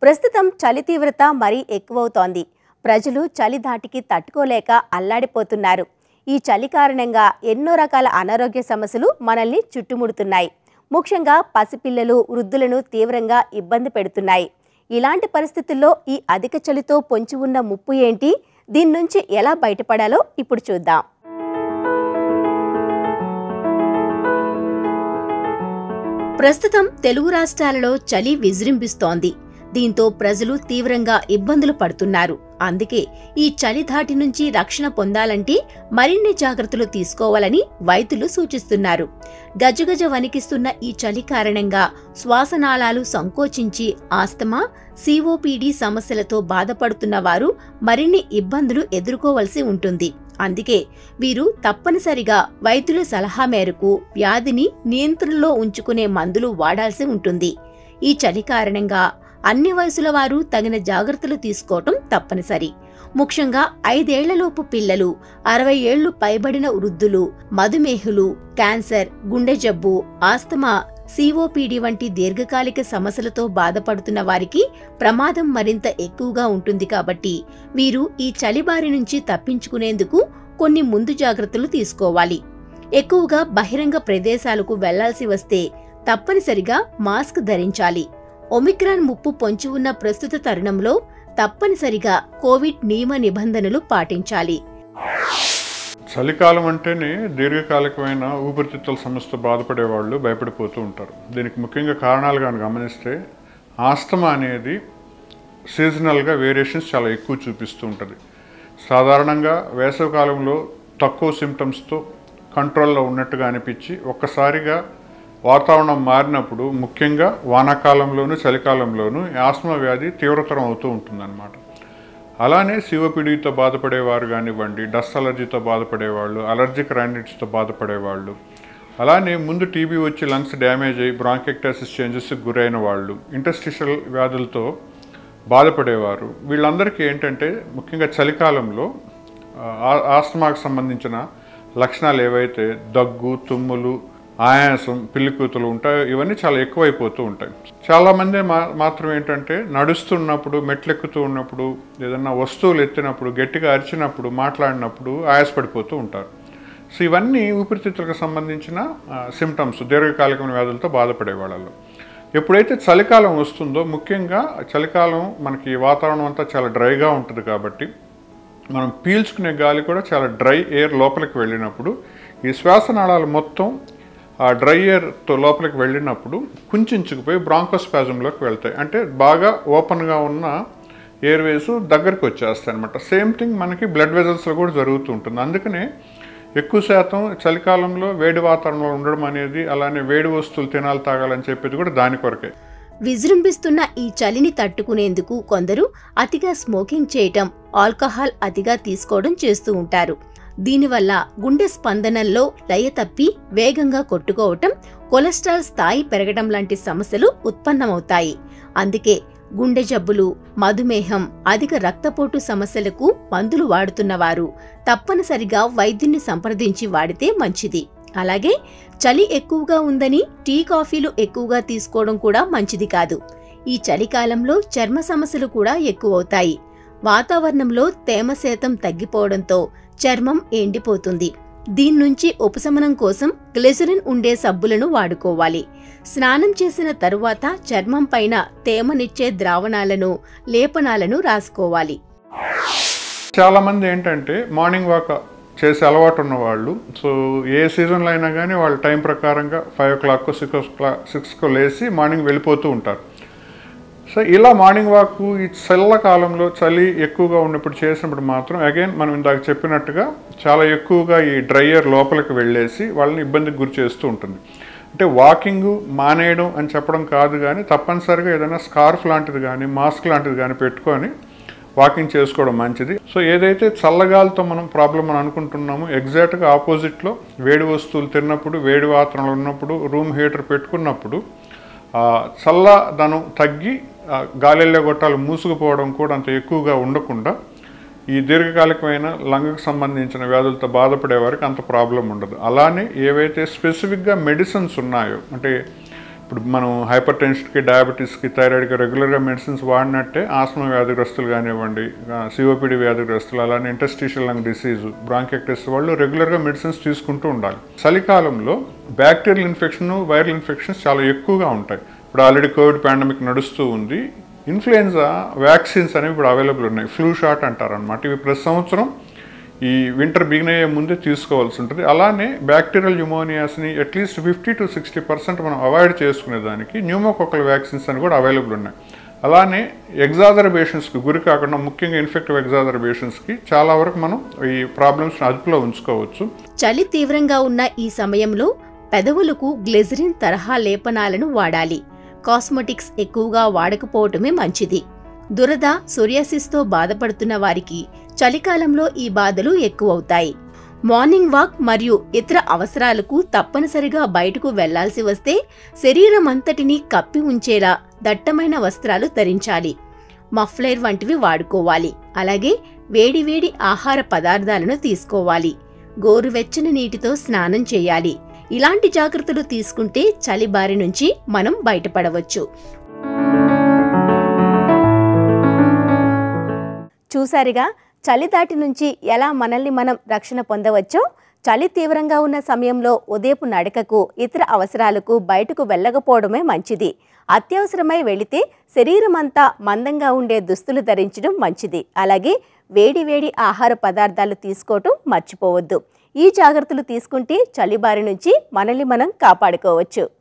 ప్రస్తుతం చలి తీవ్రత మరీ ఎక్కువవుతోంది ప్రజలు చలి ధాటికి తట్టుకోలేక అల్లాడిపోతున్నారు ఈ చలి కారణంగా ఎన్నో రకాల అనారోగ్య సమస్యలు మనల్ని చుట్టుముడుతున్నాయి ముఖ్యంగా పసిపిల్లలు వృద్ధులను తీవ్రంగా ఇబ్బంది పెడుతున్నాయి ఇలాంటి పరిస్థితుల్లో ఈ అధిక చలితో పొంచి ఉన్న ముప్పు ఏంటి దీని నుంచి ఎలా బయటపడాలో ఇప్పుడు చూద్దాం ప్రస్తుతం తెలుగు రాష్ట్రాలలో చలి విజృంభిస్తోంది దీంతో ప్రజలు తీవ్రంగా ఇబ్బందులు పడుతున్నారు అందుకే ఈ చలి ధాటి నుంచి రక్షణ పొందాలంటే మరిన్ని జాగ్రత్తలు తీసుకోవాలని వైద్యులు సూచిస్తున్నారు గజగజ వణికిస్తున్న ఈ చలి కారణంగా శ్వాసనాళాలు సంకోచించి ఆస్తమా సిఓపిడి సమస్యలతో బాధపడుతున్న వారు మరిన్ని ఇబ్బందులు ఎదుర్కోవలసి ఉంటుంది అందుకే వీరు తప్పనిసరిగా వైద్యుల సలహా మేరకు వ్యాధిని నియంత్రణలో ఉంచుకునే మందులు వాడాల్సి ఉంటుంది ఈ చలి కారణంగా అన్ని వయసుల వారు తగిన జాగ్రత్తలు తీసుకోవటం తప్పనిసరి ముఖ్యంగా ఐదేళ్లలోపు పిల్లలు అరవై ఏళ్లు పైబడిన వృద్ధులు మధుమేహులు క్యాన్సర్ గుండె జబ్బు ఆస్తమా సిఓపిడి వంటి దీర్ఘకాలిక సమస్యలతో బాధపడుతున్న వారికి ప్రమాదం మరింత ఎక్కువగా ఉంటుంది కాబట్టి వీరు ఈ చలి బారి నుంచి తప్పించుకునేందుకు కొన్ని ముందు జాగ్రత్తలు తీసుకోవాలి ఎక్కువగా బహిరంగ ప్రదేశాలకు వెళ్లాల్సి వస్తే తప్పనిసరిగా మాస్క్ ధరించాలి ఒమిక్రాన్ ముప్పు పొంచి ఉన్న ప్రస్తుత తరుణంలో తప్పనిసరిగా కోవిడ్ నియమ నిబంధనలు పాటించాలి చలికాలం అంటేనే దీర్ఘకాలికమైన ఊపిరితిత్తుల సమస్యతో బాధపడే వాళ్ళు భయపడిపోతూ ఉంటారు దీనికి ముఖ్యంగా కారణాలు కానీ గమనిస్తే ఆస్తమా అనేది సీజనల్గా వేరియేషన్స్ చాలా ఎక్కువ చూపిస్తూ ఉంటుంది సాధారణంగా వేసవికాలంలో తక్కువ సిమ్టమ్స్తో కంట్రోల్లో ఉన్నట్టుగా అనిపించి ఒక్కసారిగా వాతావరణం మారినప్పుడు ముఖ్యంగా వానాకాలంలోనూ చలికాలంలోనూ ఈ ఆస్మా వ్యాధి తీవ్రతరం అవుతూ ఉంటుందన్నమాట అలానే సిఓపిడితో బాధపడేవారు కానివ్వండి డస్ట్ అలర్జీతో బాధపడేవాళ్ళు అలర్జిక్ రైనైటిస్తో బాధపడేవాళ్ళు అలానే ముందు టీబీ వచ్చి లంగ్స్ డ్యామేజ్ అయ్యి బ్రాంకెక్టాసిస్ చేంజెస్కి గురైన వాళ్ళు ఇంటస్టిషల్ వ్యాధులతో బాధపడేవారు వీళ్ళందరికీ ఏంటంటే ముఖ్యంగా చలికాలంలో ఆ- ఆస్తమాకు సంబంధించిన లక్షణాలు ఏవైతే దగ్గు తుమ్ములు ఆయాసం పిల్లికూతులు ఉంటాయో ఇవన్నీ చాలా ఎక్కువైపోతూ ఉంటాయి చాలామంది మా మాత్రం ఏంటంటే నడుస్తున్నప్పుడు మెట్లెక్కుతూ ఉన్నప్పుడు ఏదన్నా వస్తువులు ఎత్తినప్పుడు గట్టిగా అరిచినప్పుడు మాట్లాడినప్పుడు ఆయాసపడిపోతూ ఉంటారు సో ఇవన్నీ ఊపిరితిత్తులకు సంబంధించిన సిమ్టమ్స్ దీర్ఘకాలికమైన వ్యాధులతో బాధపడే వాళ్ళలో ఎప్పుడైతే చలికాలం వస్తుందో ముఖ్యంగా చలికాలం మనకి వాతావరణం అంతా చాలా డ్రైగా ఉంటుంది కాబట్టి మనం పీల్చుకునే గాలి కూడా చాలా డ్రై ఎయిర్ లోపలికి వెళ్ళినప్పుడు ఈ శ్వాసనాళాలు మొత్తం ఆ డ్రై ఎయిర్తో లోపలికి వెళ్ళినప్పుడు కుంచుకుపోయి బ్రాంకోస్పాజంలోకి వెళ్తాయి అంటే బాగా ఓపెన్గా ఉన్న ఎయిర్వేస్ దగ్గరికి వచ్చేస్తాయి అనమాట సేమ్ థింగ్ మనకి బ్లడ్ వెజల్స్లో కూడా జరుగుతూ ఉంటుంది అందుకనే ఎక్కువ శాతం చలికాలంలో వేడి వాతావరణంలో ఉండడం అనేది అలానే వేడి వస్తువులు తినాలి తాగాలని చెప్పేది కూడా దాని కొరకే విజృంభిస్తున్న ఈ చలిని తట్టుకునేందుకు కొందరు అతిగా స్మోకింగ్ చేయటం ఆల్కహాల్ అతిగా తీసుకోవడం చేస్తూ ఉంటారు దీనివల్ల గుండె స్పందనల్లో లయ తప్పి వేగంగా కొట్టుకోవటం కొలెస్ట్రాల్ స్థాయి పెరగడం లాంటి సమస్యలు ఉత్పన్నమవుతాయి అందుకే గుండె జబ్బులు మధుమేహం అధిక రక్తపోటు సమస్యలకు మందులు వాడుతున్నవారు తప్పనిసరిగా వైద్యుని సంప్రదించి వాడితే మంచిది అలాగే చలి ఎక్కువగా ఉందని టీ కాఫీలు ఎక్కువగా తీసుకోవడం కూడా మంచిది కాదు ఈ చలికాలంలో చర్మ సమస్యలు కూడా ఎక్కువవుతాయి వాతావరణంలో తేమ శాతం తగ్గిపోవడంతో చర్మం ఎండిపోతుంది దీని నుంచి ఉపశమనం కోసం గ్లెజరిన్ ఉండే సబ్బులను వాడుకోవాలి స్నానం చేసిన తరువాత చర్మం పైన తేమనిచ్చే ద్రావణాలను లేపనాలను రాసుకోవాలి చాలామంది ఏంటంటే మార్నింగ్ వాక్ చేసే అలవాటు ఉన్న వాళ్ళు సో ఏ సీజన్లో అయినా కానీ వాళ్ళ టైం ప్రకారంగా five o'clock six clock సిక్స్కో లేచి మార్నింగ్ వెళ్ళిపోతూ ఉంటారు సో ఇలా మార్నింగ్ వాక్ ఈ చల్లకాలంలో చలి ఎక్కువగా ఉన్నప్పుడు చేసినప్పుడు మాత్రం అగైన్ మనం ఇందాక చెప్పినట్టుగా చాలా ఎక్కువగా ఈ డ్రైయర్ లోపలికి వెళ్ళేసి వాళ్ళని ఇబ్బందికి గురి చేస్తూ ఉంటుంది అంటే వాకింగ్ మానేయడం అని చెప్పడం కాదు కానీ తప్పనిసరిగా ఏదైనా స్కార్ఫ్ లాంటిది కానీ మాస్క్ లాంటిది కానీ పెట్టుకొని వాకింగ్ చేసుకోవడం మంచిది సో ఏదైతే చల్లగాలితో మనం ప్రాబ్లం అని అనుకుంటున్నామో ఎగ్జాక్ట్గా ఆపోజిట్లో వేడి వస్తువులు తిన్నప్పుడు వేడి వాతావరణంలో ఉన్నప్పుడు రూమ్ హీటర్ పెట్టుకున్నప్పుడు ఆ చల్లదనం తగ్గి ఆ గాలిలో గొట్టాలు మూసుకుపోవడం కూడా అంత ఎక్కువగా ఉండకుండా ఈ దీర్ఘకాలికమైన లంగ్కి సంబంధించిన వ్యాధులతో బాధపడే వారికి అంత ప్రాబ్లం ఉండదు అలానే ఏవైతే స్పెసిఫిక్గా మెడిసిన్స్ ఉన్నాయో అంటే ఇప్పుడు మనం హైపర్ టెన్షన్కి డయాబెటీస్కి థైరాయిడ్కి రెగ్యులర్గా మెడిసిన్స్ వాడినట్టే ఆస్మా వ్యాధిగ్రస్తులు కానివ్వండి సిఓపిడి వ్యాధిగ్రస్తులు అలానే ఇంటస్టిషియల్ లంగ్ డిసీజ్ బ్రాంకెక్టిస్ వాళ్ళు రెగ్యులర్గా మెడిసిన్స్ తీసుకుంటూ ఉండాలి చలికాలంలో బ్యాక్టీరియల్ ఇన్ఫెక్షన్ వైరల్ ఇన్ఫెక్షన్స్ చాలా ఎక్కువగా ఉంటాయి ఇప్పుడు ఆల్రెడీ కోవిడ్ పాండమిక్ నడుస్తూ ఉంది ఇన్ఫ్లుయెన్జా వ్యాక్సిన్స్ అనేవి ఇప్పుడు అవైలబుల్ ఉన్నాయి ఫ్లూ షాట్ అంటారు అనమాట ఇవి ప్రతి సంవత్సరం ఈ వింటర్ బిగిన్ అయ్యే ముందే తీసుకోవాల్సి ఉంటుంది అలానే బ్యాక్టీరియల్ న్యూమోనియాస్ని at least fifty to sixty percent మనం అవాయిడ్ చేసుకునే దానికి న్యూమోకోకల్ వ్యాక్సిన్స్ అని కూడా అవైలబుల్ ఉన్నాయి అలానే ఎగ్జాజర్బేషన్స్కి గురి కాకుండా ముఖ్యంగా ఇన్ఫెక్టివ్ ఎగ్జాజర్బేషన్స్కి చాలా వరకు మనం ఈ ప్రాబ్లమ్స్ని అదుపులో ఉంచుకోవచ్చు చలి తీవ్రంగా ఉన్న ఈ సమయంలో పెదవులకు గ్లెజరిన్ తరహా లేపనాలను వాడాలి కాస్మెటిక్స్ ఎక్కువగా వాడకపోవటమే మంచిది దురద సోరియాసిస్తో బాధపడుతున్న వారికి చలికాలంలో ఈ బాధలు ఎక్కువవుతాయి మార్నింగ్ వాక్ మరియు ఇతర అవసరాలకు తప్పనిసరిగా బయటకు వెళ్లాల్సి వస్తే శరీరం అంతటినీ కప్పి ఉంచేలా దట్టమైన వస్త్రాలు ధరించాలి మఫ్లైర్ వంటివి వాడుకోవాలి అలాగే వేడివేడి ఆహార పదార్థాలను తీసుకోవాలి గోరువెచ్చని నీటితో స్నానం చేయాలి ఇలాంటి జాగ్రత్తలు తీసుకుంటే చలి బారి నుంచి మనం బయటపడవచ్చు చూసారుగా చలి దాటి నుంచి ఎలా మనల్ని మనం రక్షణ పొందవచ్చో చలి తీవ్రంగా ఉన్న సమయంలో ఉదయపు నడకకు ఇతర అవసరాలకు బయటకు వెళ్ళకపోవడమే మంచిది అత్యవసరమై వెళితే శరీరం అంతా మందంగా ఉండే దుస్తులు ధరించడం మంచిది అలాగే వేడి వేడి ఆహార పదార్థాలు తీసుకోవటం మర్చిపోవద్దు ఈ జాగ్రత్తలు తీసుకుంటే చలి బారి నుంచి మనల్ని మనం కాపాడుకోవచ్చు